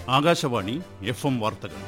Akashvani F M വാർത്തകൾ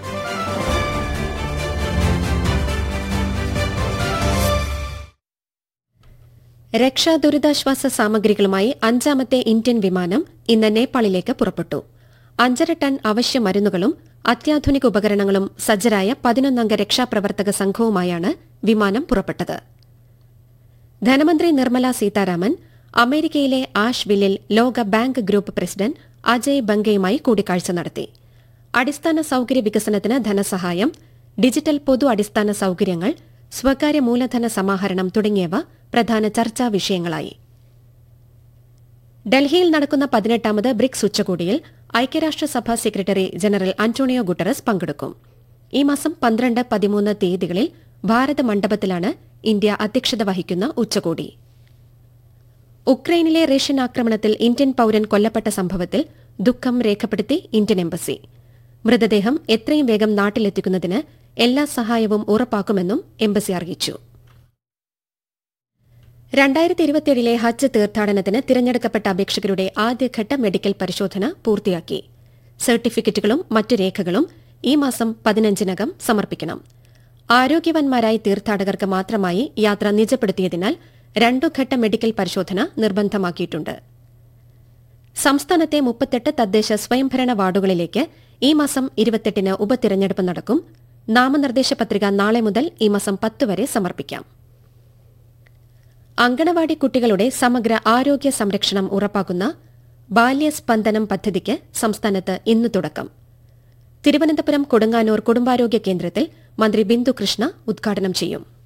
രക്ഷാ ദുരിതാശ്വാസ സാമഗ്രികളുമായി അഞ്ചാമത്തെ ഇന്ത്യൻ വിമാനം ഇന്ന് നേപ്പാളിലേക്ക് പുറപ്പെട്ടു അഞ്ചര ടൺ അവശ്യ മരുന്നുകളും അത്യാധുനിക ഉപകരണങ്ങളും സജ്ജരായ പതിനൊന്നംഗ രക്ഷാപ്രവർത്തക സംഘവുമായാണ് വിമാനം പുറപ്പെട്ടത് ധനമന്ത്രി നിർമ്മല സീതാരാമൻ അമേരിക്കയിലെ ആഷ്വില്ലിൽ ലോക ബാങ്ക് ഗ്രൂപ്പ് പ്രസിഡന്റ് അജയ് ബംഗയുമായി കൂടിക്കാഴ്ച നടത്തി അടിസ്ഥാന സൌകര്യ വികസനത്തിന് ധനസഹായം ഡിജിറ്റൽ പൊതു അടിസ്ഥാന സൌകര്യങ്ങൾ സ്വകാര്യ മൂലധന സമാഹരണം തുടങ്ങിയവ പ്രധാന ചർച്ചാ വിഷയങ്ങളായി ഡൽഹിയിൽ നടക്കുന്ന പതിനെട്ടാമത് ബ്രിക്സ് ഉച്ചകോടിയിൽ ഐക്യരാഷ്ട്രസഭ സെക്രട്ടറി ജനറൽ അന്റോണിയോ ഗുട്ടറസ് പങ്കെടുക്കും ഈ മാസം പന്ത്രണ്ട് പതിമൂന്ന് തീയതികളിൽ ഭാരത മണ്ഡപത്തിലാണ് ഇന്ത്യ അധ്യക്ഷത വഹിക്കുന്ന ഉച്ചകോടി ഉക്രൈനിലെ റഷ്യൻ ആക്രമണത്തിൽ ഇന്ത്യൻ പൌരൻ കൊല്ലപ്പെട്ട സംഭവത്തിൽ ദുഃഖം രേഖപ്പെടുത്തി ഇന്ത്യൻ എംബസി മൃതദേഹം എത്രയും വേഗം നാട്ടിലെത്തിക്കുന്നതിന് എല്ലാ സഹായവും ഉറപ്പാക്കുമെന്നും എംബസി അറിയിച്ചു രണ്ടായിരത്തി ഇരുപത്തിയേഴിലെ ഹജ്ജ് തീർത്ഥാടനത്തിന് തിരഞ്ഞെടുക്കപ്പെട്ട അപേക്ഷകരുടെ ആദ്യഘട്ട മെഡിക്കൽ പരിശോധന പൂർത്തിയാക്കി സർട്ടിഫിക്കറ്റുകളും മറ്റു രേഖകളും ഈ മാസം പതിനഞ്ചിനകം സമർപ്പിക്കണം ആരോഗ്യവാന്മാരായ തീർത്ഥാടകർക്ക് മാത്രമായി യാത്ര നിജപ്പെടുത്തിയതിനാൽ രണ്ടുഘട്ട മെഡിക്കൽ പരിശോധന നിർബന്ധമാക്കിയിട്ടുണ്ട് സംസ്ഥാനത്തെ മുപ്പത്തെട്ട് തദ്ദേശ സ്വയംഭരണ വാർഡുകളിലേക്ക് ഈ മാസം ഇരുപത്തെട്ടിന് ഉപതിരഞ്ഞെടുപ്പ് നടക്കും നാമനിർദ്ദേശ പത്രിക നാളെ മുതൽ ഈ മാസം പത്ത് വരെ സമർപ്പിക്കാം അങ്കണവാടി കുട്ടികളുടെ സമഗ്ര ആരോഗ്യ സംരക്ഷണം ഉറപ്പാക്കുന്ന ബാല്യസ്പന്ദനം പദ്ധതിക്ക് സംസ്ഥാനത്ത് ഇന്ന് തുടക്കം തിരുവനന്തപുരം കൊടുങ്ങാനൂർ കുടുംബാരോഗ്യ കേന്ദ്രത്തിൽ മന്ത്രി ബിന്ദു കൃഷ്ണ ഉദ്ഘാടനം ചെയ്യും